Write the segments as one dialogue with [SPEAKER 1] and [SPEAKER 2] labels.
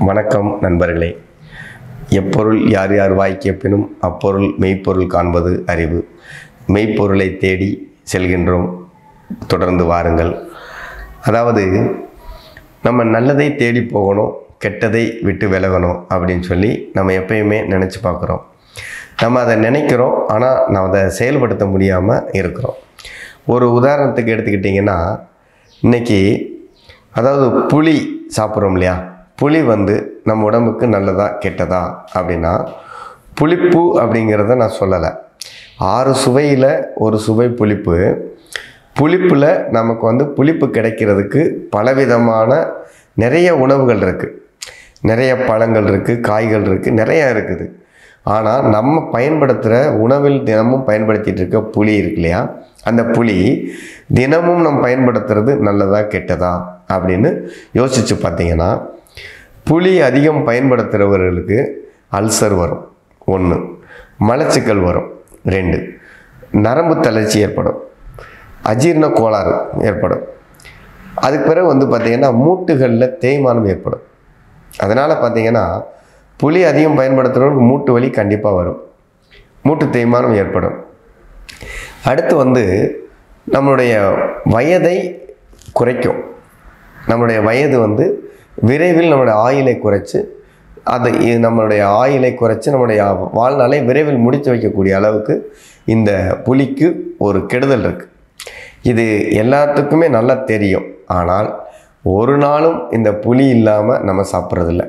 [SPEAKER 1] வணக்கம் நண்பர்களே எப்பொருள் யார் யார் வாய்க்கப்பினும் அப்பொருள் மெய்ப்பொருள் காண்பது அறிவு மெய்ப்பொருளை தேடி செல்கின்றோம் தொடர்ந்து வாருங்கள் அதாவது நம்ம நல்லதை தேடி போகணும் கெட்டதை விட்டு விலகணும் அப்படின்னு சொல்லி நம்ம எப்பயுமே நினச்சி பார்க்குறோம் நம்ம அதை நினைக்கிறோம் ஆனால் நம்ம அதை செயல்படுத்த முடியாமல் இருக்கிறோம் ஒரு உதாரணத்துக்கு எடுத்துக்கிட்டிங்கன்னா இன்றைக்கி அதாவது புளி சாப்பிட்றோம் இல்லையா புளி வந்து நம்ம உடம்புக்கு நல்லதா கெட்டதா அப்படின்னா புளிப்பு அப்படிங்கிறத நான் சொல்லலை ஆறு சுவையில் ஒரு சுவை புளிப்பு புளிப்பில் நமக்கு வந்து புளிப்பு கிடைக்கிறதுக்கு பலவிதமான நிறைய உணவுகள் இருக்குது நிறைய பழங்கள் இருக்குது காய்கள் இருக்குது நிறையா இருக்குது ஆனால் நம்ம பயன்படுத்துகிற உணவில் தினமும் பயன்படுத்திகிட்டு இருக்க புளி இருக்கு இல்லையா அந்த புளி தினமும் நம்ம பயன்படுத்துறது நல்லதா கெட்டதா அப்படின்னு யோசித்து பார்த்தீங்கன்னா புளி அதிகம் பயன்படுத்துகிறவர்களுக்கு அல்சர் வரும் ஒன்று மலச்சிக்கல் வரும் ரெண்டு நரம்பு தளர்ச்சி ஏற்படும் அஜீரண கோளாறு ஏற்படும் அதுக்கு பிறகு வந்து பார்த்திங்கன்னா மூட்டுகளில் தேய்மானம் ஏற்படும் அதனால் பார்த்திங்கன்னா புளி அதிகம் பயன்படுத்துகிறவங்களுக்கு மூட்டு வலி கண்டிப்பாக வரும் மூட்டு தேய்மானம் ஏற்படும் அடுத்து வந்து நம்மளுடைய வயதை குறைக்கும் நம்மளுடைய வயது வந்து விரைவில் நம்மளுடைய ஆயுளை குறைச்சி அதை இது நம்மளுடைய ஆயுளை குறைச்சி நம்மளுடைய வாழ்நாளை விரைவில் முடித்து வைக்கக்கூடிய அளவுக்கு இந்த புலிக்கு ஒரு கெடுதல் இருக்குது இது எல்லாத்துக்குமே நல்லா தெரியும் ஆனால் ஒரு நாளும் இந்த புளி இல்லாமல் நம்ம சாப்பிட்றதில்ல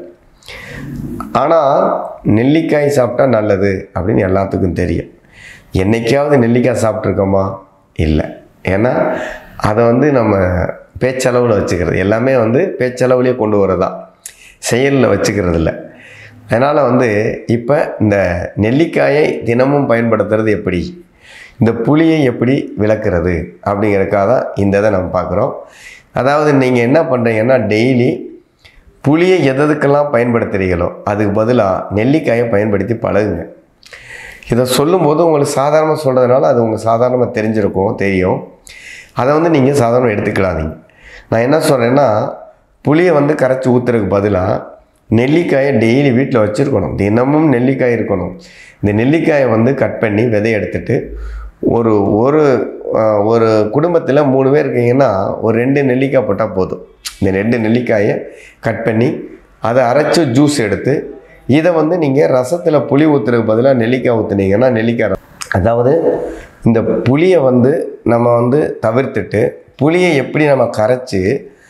[SPEAKER 1] ஆனால் நெல்லிக்காய் சாப்பிட்டா நல்லது அப்படின்னு எல்லாத்துக்கும் தெரியும் என்னைக்காவது நெல்லிக்காய் சாப்பிட்ருக்கோமா இல்லை ஏன்னா அதை வந்து நம்ம பேச்சளவில் வச்சுக்கிறது எல்லாமே வந்து பேச்சளவுலேயே கொண்டு வரதான் செயலில் வச்சுக்கிறது இல்லை அதனால் வந்து இப்போ இந்த நெல்லிக்காயை தினமும் பயன்படுத்துறது எப்படி இந்த புளியை எப்படி விளக்குறது அப்படிங்கிறதுக்காக தான் இந்த இதை நம்ம பார்க்குறோம் அதாவது நீங்கள் என்ன பண்ணுறீங்கன்னா டெய்லி புளியை எதற்கெல்லாம் பயன்படுத்துகிறீங்களோ அதுக்கு பதிலாக நெல்லிக்காயை பயன்படுத்தி பழகுங்க இதை சொல்லும்போது உங்களுக்கு சாதாரணமாக சொல்கிறதுனால அது உங்களுக்கு சாதாரணமாக தெரிஞ்சிருக்கும் தெரியும் அதை வந்து நீங்கள் சாதாரணமாக எடுத்துக்கலாதீங்க நான் என்ன சொல்கிறேன்னா புளியை வந்து கரைச்சி ஊற்றுறதுக்கு பதிலாக நெல்லிக்காயை டெய்லி வீட்டில் வச்சுருக்கணும் தினமும் நெல்லிக்காய் இருக்கணும் இந்த நெல்லிக்காயை வந்து கட் பண்ணி விதைய எடுத்துட்டு ஒரு ஒரு ஆஹ், ஒரு குடும்பத்தில் மூணு பேர் இருக்கீங்கன்னா ஒரு ரெண்டு நெல்லிக்காய் போட்டால் போதும் இந்த ரெண்டு நெல்லிக்காயை கட் பண்ணி அதை அரைச்சி ஜூஸ் எடுத்து இதை வந்து நீங்கள் ரசத்தில் புளி ஊற்றுறதுக்கு பதிலாக நெல்லிக்காய் ஊற்றுனீங்கன்னா நெல்லிக்காய் ரசம். அதாவது இந்த புளியை வந்து நம்ம வந்து தவிர்த்துட்டு புளியை எப்படி நம்ம கரைச்சி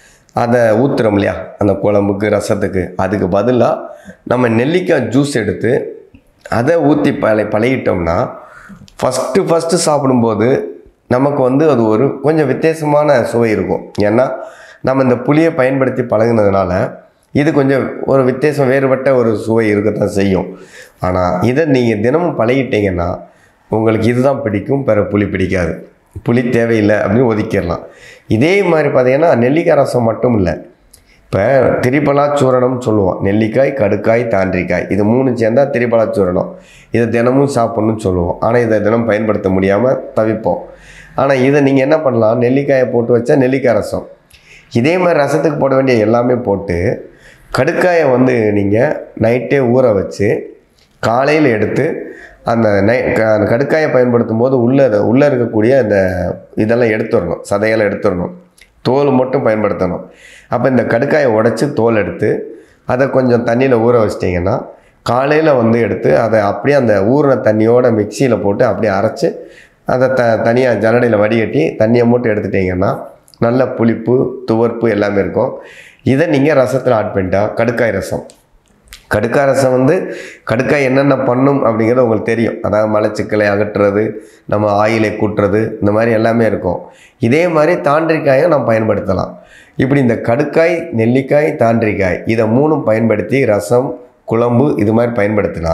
[SPEAKER 1] அதை ஊற்றுறோம் இல்லையா அந்த குழம்புக்கு ரசத்துக்கு அதுக்கு பதிலாக நம்ம நெல்லிக்காய் ஜூஸ் எடுத்து அதை ஊற்றி பழ பழகிட்டோம்னா ஃபஸ்ட்டு ஃபஸ்ட்டு சாப்பிடும்போது நமக்கு வந்து அது ஒரு கொஞ்சம் வித்தியாசமான சுவை இருக்கும் ஏன்னா நம்ம இந்த புளியை பயன்படுத்தி பழகுனதுனால இது கொஞ்சம் ஒரு வித்தியாசம் வேறுபட்ட ஒரு சுவை இருக்கத்தான் செய்யும் ஆனால் இதை நீங்கள் தினமும் பழகிட்டீங்கன்னா உங்களுக்கு இதுதான் பிடிக்கும் பிற புளி பிடிக்காது புளி தேவையில்லை அப்படின்னு ஒதுக்கிடலாம் இதே மாதிரி பார்த்தீங்கன்னா நெல்லிக்காய் ரசம் மட்டும் இல்லை இப்போ திரிபலா சூரணம்னு சொல்லுவோம் நெல்லிக்காய் கடுக்காய் தாண்டிக்காய் இது மூணு சேர்ந்தா திரிபலா சூரணம் இதை தினமும் சாப்பிட்ணும்னு சொல்லுவோம் ஆனால் இதை தினம் பயன்படுத்த முடியாமல் தவிப்போம் ஆனால் இதை நீங்கள் என்ன பண்ணலாம் நெல்லிக்காயை போட்டு வச்சா நெல்லிக்காய் ரசம் இதே மாதிரி ரசத்துக்கு போட வேண்டிய எல்லாமே போட்டு கடுக்காயை வந்து நீங்கள் நைட்டே ஊற வச்சு காலையில் எடுத்து அந்த நை க- அந்த கடுக்காயை பயன்படுத்தும் போது உள்ளே உள்ளே இருக்கக்கூடிய அந்த இதெல்லாம் எடுத்துடணும் சதையெல்லாம் எடுத்துடணும் தோல் மட்டும் பயன்படுத்தணும் அப்போ இந்த கடுக்காயை உடச்சி தோல் எடுத்து அதை கொஞ்சம் தண்ணியில் ஊற வச்சிட்டிங்கன்னா காலையில் வந்து எடுத்து அதை அப்படியே அந்த ஊறின தண்ணியோட மிக்சியில் போட்டு அப்படியே அரைச்சி அதை த தனியாக ஜல்லடையில் வடிகட்டி தண்ணியை மட்டும் எடுத்துட்டிங்கன்னா நல்ல புளிப்பு துவர்ப்பு எல்லாமே இருக்கும் இதை நீங்கள் ரசத்தில் ஆட் பண்ணிட்டா கடுக்காய் ரசம் கடுக்காய் ரசம் வந்து கடுக்காய் என்னென்ன பண்ணும் அப்படிங்கிறது உங்களுக்கு தெரியும் அதாவது மலச்சிக்கலை அகற்றுறது நம்ம ஆயிலை கூட்டுறது இந்த மாதிரி எல்லாமே இருக்கும் இதே மாதிரி தாண்டிக்காயும் நம்ம பயன்படுத்தலாம் இப்படி இந்த கடுக்காய் நெல்லிக்காய் தாண்டிக்காய் இதை மூணும் பயன்படுத்தி ரசம் குழம்பு இது மாதிரி பயன்படுத்தினா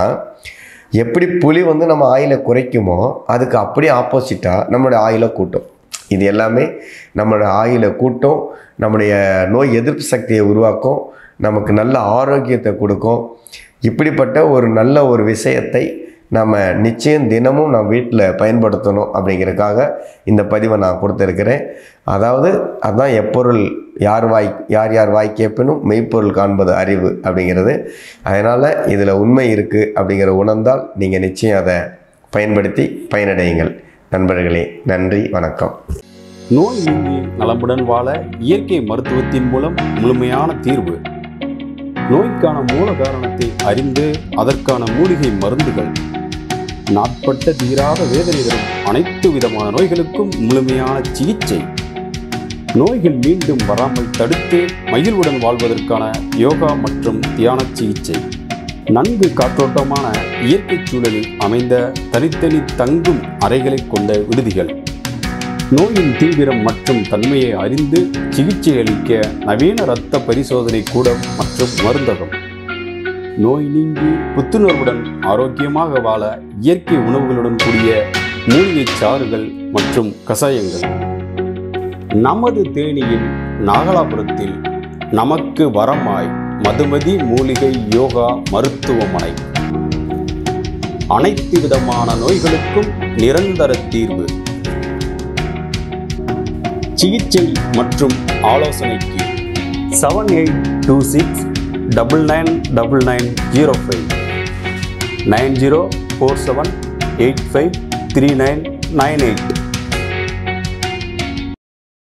[SPEAKER 1] எப்படி புளி வந்து நம்ம ஆயிலை குறைக்குமோ அதுக்கு அப்படியே ஆப்போசிட்டாக நம்மளுடைய ஆயிலை கூட்டும் இது எல்லாமே நம்மளோட ஆயிலை கூட்டும் நம்முடைய நோய் எதிர்ப்பு சக்தியை உருவாக்கும் நமக்கு நல்ல ஆரோக்கியத்தை கொடுக்கும் இப்படிப்பட்ட ஒரு நல்ல ஒரு விஷயத்தை நம்ம நிச்சயம் தினமும் நம்ம வீட்டில் பயன்படுத்தணும் அப்படிங்கிறதுக்காக இந்த பதிவை நான் கொடுத்துருக்கிறேன் அதாவது அதுதான் எப்பொருள் யார் வாய் யார் யார் வாய் கேட்பினும் மெய்ப்பொருள் காண்பது அறிவு அப்படிங்கிறது அதனால் இதில் உண்மை இருக்குது அப்படிங்கிற உணர்ந்தால் நீங்கள் நிச்சயம் அதை பயன்படுத்தி பயனடையுங்கள் நண்பர்களே நன்றி வணக்கம்
[SPEAKER 2] நோய் நீங்கி நலமுடன் வாழ இயற்கை மருத்துவத்தின் மூலம் முழுமையான தீர்வு நோய்க்கான மூல காரணத்தை அறிந்து அதற்கான மூலிகை மருந்துகள் நாட்பட்ட தீராத வேதனை தரும் அனைத்து விதமான நோய்களுக்கும் முழுமையான சிகிச்சை நோய்கள் மீண்டும் வராமல் தடுத்து மகிழ்வுடன் வாழ்வதற்கான யோகா மற்றும் தியான சிகிச்சை நன்கு காற்றோட்டமான இயற்கை சூழலில் அமைந்த தனித்தனி தங்கும் அறைகளை கொண்ட விடுதிகள் நோயின் தீவிரம் மற்றும் தன்மையை அறிந்து சிகிச்சை அளிக்க நவீன இரத்த பரிசோதனை கூடம் மற்றும் மருந்தகம் நோய் நீங்கி புத்துணர்வுடன் ஆரோக்கியமாக வாழ இயற்கை உணவுகளுடன் கூடிய மூலிகை சாறுகள் மற்றும் கஷாயங்கள் நமது தேனியில் நாகலாபுரத்தில் நமக்கு வரமாய் மதுமதி மூலிகை யோகா மருத்துவமனை அனைத்து விதமான நோய்களுக்கும் நிரந்தர தீர்வு சிகிச்சை மற்றும் ஆலோசனைக்கு seven eight two six double nine double nine zero five nine zero four seven eight five three nine nine eight